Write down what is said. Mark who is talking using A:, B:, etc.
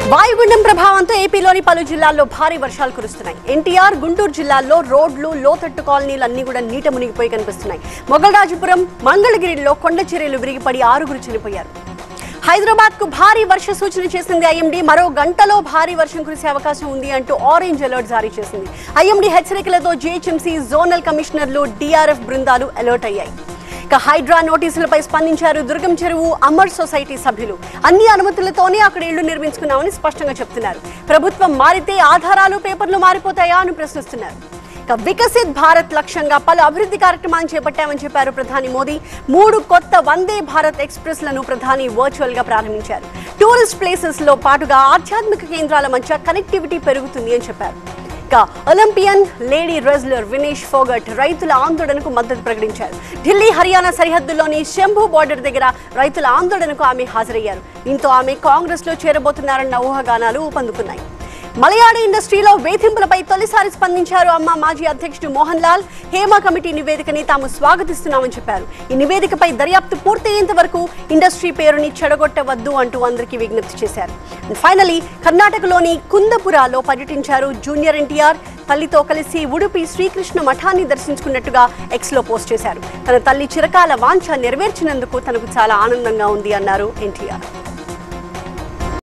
A: వాయుగుండం ప్రభావంతో ఏపీలోని పలు జిల్లాల్లో భారీ వర్షాలు కురుస్తున్నాయి ఎన్టీఆర్ గుంటూరు జిల్లాల్లో రోడ్లు లోతట్టు కాలనీలు అన్ని కూడా నీట మునిగిపోయి కనిపిస్తున్నాయి మొగల్రాజపురం మంగళగిరిలో కొండ చర్యలు విరిగిపడి ఆరుగురు చనిపోయారు హైదరాబాద్ కు భారీ వర్ష సూచన చేసింది ఐఎండీ మరో గంటలో భారీ వర్షం కురిసే అవకాశం ఉంది అంటూ ఆరెంజ్ అలర్ట్ జారీ చేసింది ఐఎండీ హెచ్చరికలతో జీహెచ్ఎంసీ జోనల్ కమిషనర్లు డిఆర్ఎఫ్ బృందాలు అలర్ట్ అయ్యాయి ఇక హైడ్రా నోటీసులపై స్పందించారు దుర్గం చెరువు అమర్ సొసైటీ సభ్యులు అన్ని అనుమతులతోనే అక్కడ ఇళ్లు నిర్మించుకున్నామని స్పష్టంగా చెప్తున్నారు ప్రభుత్వం మారితే ఆధారాలు పేపర్లు మారిపోతాయా అని ప్రశ్నిస్తున్నారు ఇక వికసిత్ భారత్ లక్ష్యంగా పలు అభివృద్ధి కార్యక్రమాలను చేపట్టామని చెప్పారు ప్రధాని మోదీ మూడు కొత్త వందే భారత్ ఎక్స్ప్రెస్ లను ప్రధాని వర్చువల్ గా ప్రారంభించారు టూరిస్ట్ ప్లేసెస్ లో పాటుగా ఆధ్యాత్మిక కేంద్రాల మధ్య కనెక్టివిటీ పెరుగుతుంది అని చెప్పారు ఇక Olympian lady wrestler Vinesh Phogat రైతుల ఆందోళనకు మద్దతు ప్రకటించారు ఢిల్లీ హర్యానా సరిహద్దులోని శంభు బార్డర్ దగ్గర రైతుల ఆందోళనకు ఆమె హాజరయ్యారు దీంతో ఆమె కాంగ్రెస్ లో చేరబోతున్నారన్న ఊహాగానాలు ఊపందుకున్నాయి మలయాళ ఇండస్ట్రీలో వేధింపులపై తొలిసారి స్పందించారు అమ్మ మాజీ అధ్యక్షుడు మోహన్ లాల్ హేమ కమిటీ నివేదికని తాము స్వాగతిస్తున్నామని చెప్పారు ఈ నివేదికపై దర్యాప్తు పూర్తయ్యేంత వరకు ఇండస్ట్రీ పేరుని చెడగొట్టవద్దు అంటూ అందరికీ విజ్ఞప్తి చేశారు ఫైనలీ కర్ణాటకలోని కుందపురాలో పర్యటించారు జూనియర్ ఎన్టీఆర్ తల్లితో కలిసి ఉడుపి శ్రీకృష్ణ మఠాన్ని దర్శించుకున్నట్టుగా ఎక్స్లో పోస్ట్ చేశారు తన తల్లి చిరకాల వాంఛ నెరవేర్చినందుకు తనకు చాలా ఆనందంగా ఉంది అన్నారు ఎన్టీఆర్